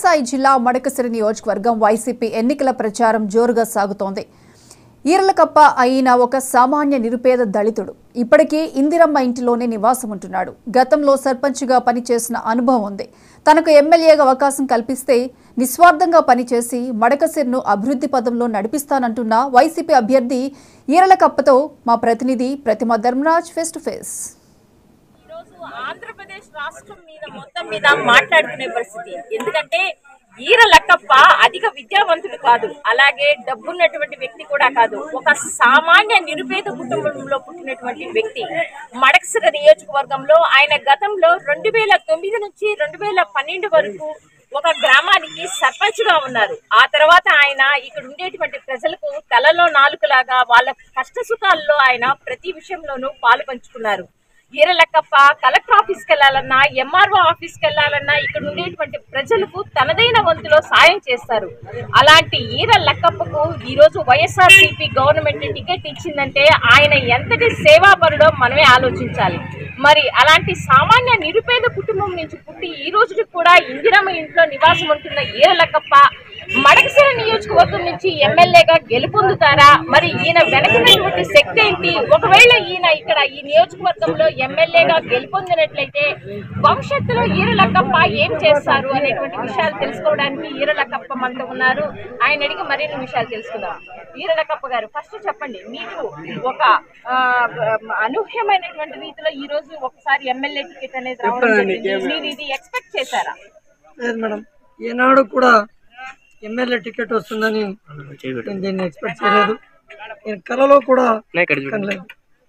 సత్యసాయి జిల్లా మడకసిరి నియోజకవర్గం వైసీపీ ఎన్నికల ప్రచారం జోరుగా సాగుతోంది ఈరలకప్ప అయిన ఒక సామాన్య నిరుపేద దళితుడు ఇప్పటికీ ఇందిరమ్మ ఇంటిలోనే నివాసం ఉంటున్నాడు గతంలో సర్పంచ్గా పనిచేసిన అనుభవం ఉంది తనకు ఎమ్మెల్యేగా అవకాశం కల్పిస్తే నిస్వార్థంగా పనిచేసి మడకసిర్ను అభివృద్ధి పదంలో నడిపిస్తానంటున్న వైసీపీ అభ్యర్థి ఈరలకప్పతో మా ప్రతినిధి ప్రతిమ ధర్మరాజ్ ఫేస్ టు ఫేస్ ఈరోజు ఆంధ్రప్రదేశ్ రాష్ట్రం మీద మొత్తం మీద మాట్లాడుకునే పరిస్థితి ఎందుకంటే ఈర లక్కప్ప అధిక విద్యావంతుడు కాదు అలాగే డబ్బున్నటువంటి వ్యక్తి కూడా కాదు ఒక సామాన్య నిరుపేద కుటుంబంలో పుట్టినటువంటి వ్యక్తి మడకసిర నియోజకవర్గంలో ఆయన గతంలో రెండు వేల తొమ్మిది నుంచి రెండు వేల పన్నెండు వరకు ఒక గ్రామానికి సర్పంచ్ గా ఉన్నారు ఆ తర్వాత ఆయన ఇక్కడ ఉండేటువంటి ప్రజలకు తలలో నాలుకలాగా వాళ్ళ కష్ట సుఖాల్లో ఆయన ప్రతి విషయంలోనూ పాలు పంచుకున్నారు ఈరలక్కప్ప కలెక్టర్ ఆఫీస్కి వెళ్ళాలన్నా ఎంఆర్ఓ ఆఫీస్కి వెళ్ళాలన్నా ఇక్కడ ఉండేటువంటి ప్రజలకు తనదైన వంతులో సాయం చేస్తారు అలాంటి ఈర లక్కప్పకు ఈరోజు వైఎస్ఆర్సీపీ గవర్నమెంట్ టికెట్ ఇచ్చిందంటే ఆయన ఎంతటి సేవాపరుడో మనమే ఆలోచించాలి మరి అలాంటి సామాన్య నిరుపేద కుటుంబం నుంచి పుట్టి ఈ రోజుకి కూడా ఇందిరమ్మ ఇంట్లో నివాసం ఉంటున్న ఈరలక్కప్ప మడకసిర నియోజకవర్గం నుంచి ఎమ్మెల్యేగా గెలుపొందుతారా మరి ఈయన వెనకున్నటువంటి శక్తి ఏంటి ఒకవేళ ఈయన ఇక్కడ ఈ నియోజకవర్గంలో ఎమ్మెల్యేగా గెలుపొందినట్లయితే భవిష్యత్తులో ఈరలక్కప్ప ఏం చేస్తారు అనేటువంటి విషయాలు తెలుసుకోవడానికి ఈరలక్కప్ప మనతో ఉన్నారు ఆయన అడిగి మరిన్ని విషయాలు తెలుసుకుందాం ఈరలక్కప్ప గారు ఫస్ట్ చెప్పండి మీకు ఒక ఆ, అనూహ్యమైనటువంటి రీతిలో ఈ రోజు ఒకసారి ఎమ్మెల్యే టికెట్ అనేది రావడం జరిగింది మీరు ఇది ఎక్స్పెక్ట్ చేశారా లేదు మేడం ఈనాడు కూడా ఎమ్మెల్యే టికెట్ వస్తుందని నేను దీన్ని ఎక్స్పెక్ట్ చేయలేదు నేను కలలో కూడా కనలేదు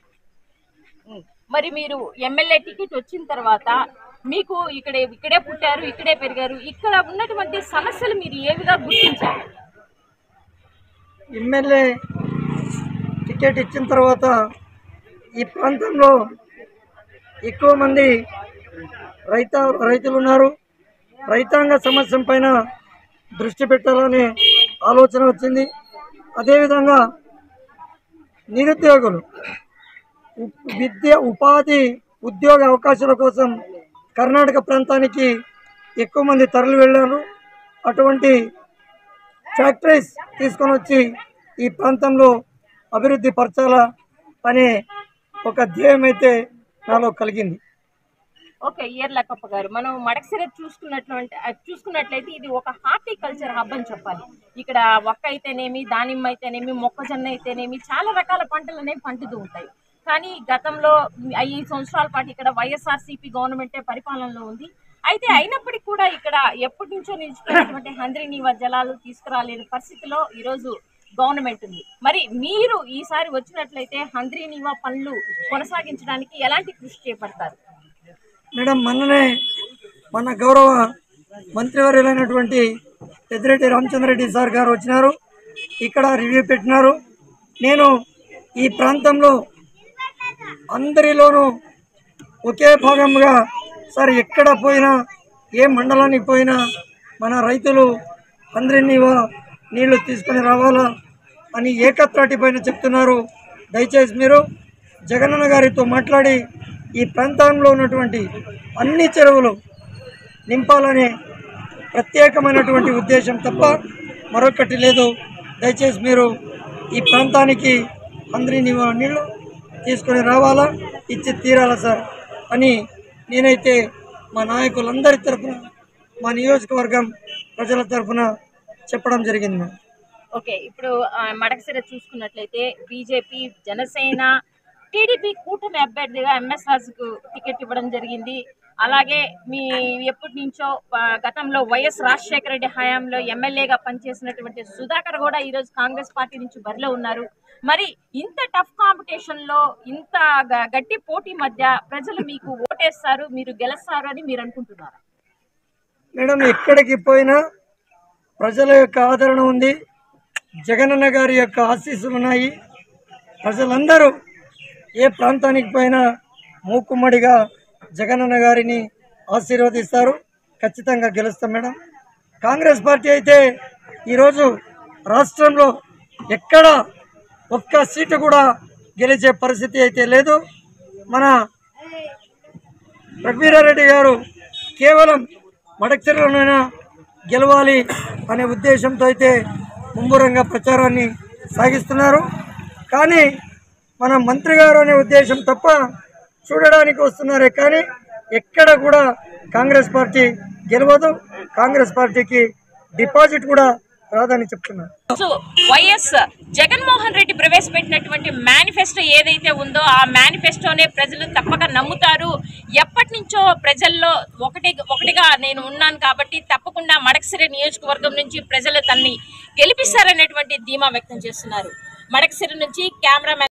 ఉం. మరి మీరు ఎమ్మెల్యే టికెట్ వచ్చిన తర్వాత మీకు ఇక్కడే ఇక్కడే పుట్టారు ఇక్కడే పెరిగారు ఇక్కడ ఉన్నటువంటి సమస్యలు మీరు ఏవిగా గుర్తించారు ఎమ్మెల్యే టికెట్ ఇచ్చిన తర్వాత ఈ ప్రాంతంలో ఎక్కువ మంది రైత రైతులు ఉన్నారు రైతాంగ సమస్య పైన దృష్టి పెట్టాలనే ఆలోచన వచ్చింది అదేవిధంగా నిరుద్యోగులు ఉ- విద్య ఉపాధి ఉద్యోగ అవకాశాల కోసం కర్ణాటక ప్రాంతానికి ఎక్కువ మంది తరలి వెళ్ళారు అటువంటి ఫ్యాక్టరీస్ తీసుకొని వచ్చి ఈ ప్రాంతంలో అభివృద్ధి పరచాల అనే ఒక ధ్యేయం అయితే నాలో కలిగింది ఓకే ఈర్లకప్ప గారు మనం మడకసిర చూసుకున్నట్లంటే అది చూసుకున్నట్లయితే ఇది ఒక హార్టికల్చర్ హబ్ అని చెప్పాలి ఇక్కడ ఒక్క అయితేనేమి దానిమ్మ అయితేనేమి మొక్కజొన్న అయితేనేమి చాలా రకాల పంటలు అనేవి పండుతూ ఉంటాయి కానీ గతంలో ఐదు సంవత్సరాల పాటు ఇక్కడ వైఎస్ఆర్సీపీ గవర్నమెంటే పరిపాలనలో ఉంది అయితే అయినప్పటికీ కూడా ఇక్కడ ఎప్పటి నుంచో నిలిచిపోయినటువంటి హంద్రినీవ జలాలు తీసుకురాలేని పరిస్థితిలో ఈరోజు గవర్నమెంట్ ఉంది మరి మీరు ఈసారి వచ్చినట్లయితే హంద్రీనీవా పనులు కొనసాగించడానికి ఎలాంటి కృషి చేపడతారు మేడం మొన్ననే మన గౌరవ మంత్రివర్యులైనటువంటి పెద్దిరెడ్డి రామచంద్రరెడ్డి సార్ గారు వచ్చినారు ఇక్కడ రివ్యూ పెట్టినారు నేను ఈ ప్రాంతంలో అందరిలోనూ ఒకే భాగంగా సార్ ఎక్కడ పోయినా ఏ మండలానికి పోయినా మన రైతులు అందరినీ నీళ్లు తీసుకొని రావాలా అని ఏకత్రాటి పైన చెప్తున్నారు దయచేసి మీరు జగనన్న గారితో మాట్లాడి ఈ ప్రాంతంలో ఉన్నటువంటి అన్ని చెరువులు నింపాలనే ప్రత్యేకమైనటువంటి ఉద్దేశం తప్ప మరొకటి లేదు దయచేసి మీరు ఈ ప్రాంతానికి అందరి నీళ్ళు తీసుకొని రావాలా ఇచ్చి తీరాలా సార్ అని నేనైతే మా నాయకులందరి తరఫున మా నియోజకవర్గం ప్రజల తరఫున చెప్పడం జరిగింది మేడం ఓకే ఇప్పుడు ఆ, మడకసిర చూసుకున్నట్లయితే బీజేపీ జనసేన టీడీపీ కూటమి అభ్యర్థిగా ఎంఎస్ రాజుకు టికెట్ ఇవ్వడం జరిగింది అలాగే మీ ఎప్పటి నుంచో ఆ, గతంలో వైఎస్ రాజశేఖర రెడ్డి హయాంలో ఎమ్మెల్యేగా పనిచేసినటువంటి సుధాకర్ కూడా ఈరోజు కాంగ్రెస్ పార్టీ నుంచి బరిలో ఉన్నారు మరి ఇంత టఫ్ కాంపిటీషన్ లో ఇంత గ- గట్టి పోటీ మధ్య ప్రజలు మీకు ఓటేస్తారు మీరు గెలుస్తారు అని మీరు అనుకుంటున్నారు మేడం ఎక్కడికి పోయినా ప్రజల యొక్క ఆదరణ ఉంది జగనన్న గారి యొక్క ఆశీస్సులు ఉన్నాయి ప్రజలందరూ ఏ ప్రాంతానికి పోయినా మూకుమ్మడిగా జగనన్న గారిని ఆశీర్వదిస్తారు ఖచ్చితంగా గెలుస్తాం మేడం కాంగ్రెస్ పార్టీ అయితే ఈరోజు రాష్ట్రంలో ఎక్కడ ఒక్క సీటు కూడా గెలిచే పరిస్థితి అయితే లేదు మన రఘువీరారెడ్డి గారు కేవలం మడక్చర్లోనైనా గెలవాలి అనే ఉద్దేశంతో అయితే ముమ్మరంగా ప్రచారాన్ని సాగిస్తున్నారు కానీ మన మంత్రి గారు అనే ఉద్దేశం తప్ప చూడడానికి వస్తున్నారే కానీ ఎక్కడ కూడా కాంగ్రెస్ పార్టీ గెలవదు కాంగ్రెస్ పార్టీకి డిపాజిట్ కూడా రాదని చెప్తున్నారు సో వైఎస్ జగన్మోహన్ రెడ్డి ప్రవేశపెట్టినటువంటి మేనిఫెస్టో ఏదైతే ఉందో ఆ మేనిఫెస్టోనే ప్రజలు తప్పక నమ్ముతారు ఎప్పటి నుంచో ప్రజల్లో ఒకటి ఒకటిగా నేను ఉన్నాను కాబట్టి తప్పకుండా మడకసిరి నియోజకవర్గం నుంచి ప్రజలు తన్ని గెలిపిస్తారనేటువంటి ధీమా వ్యక్తం చేస్తున్నారు మడకసిరి నుంచి కెమెరామెన్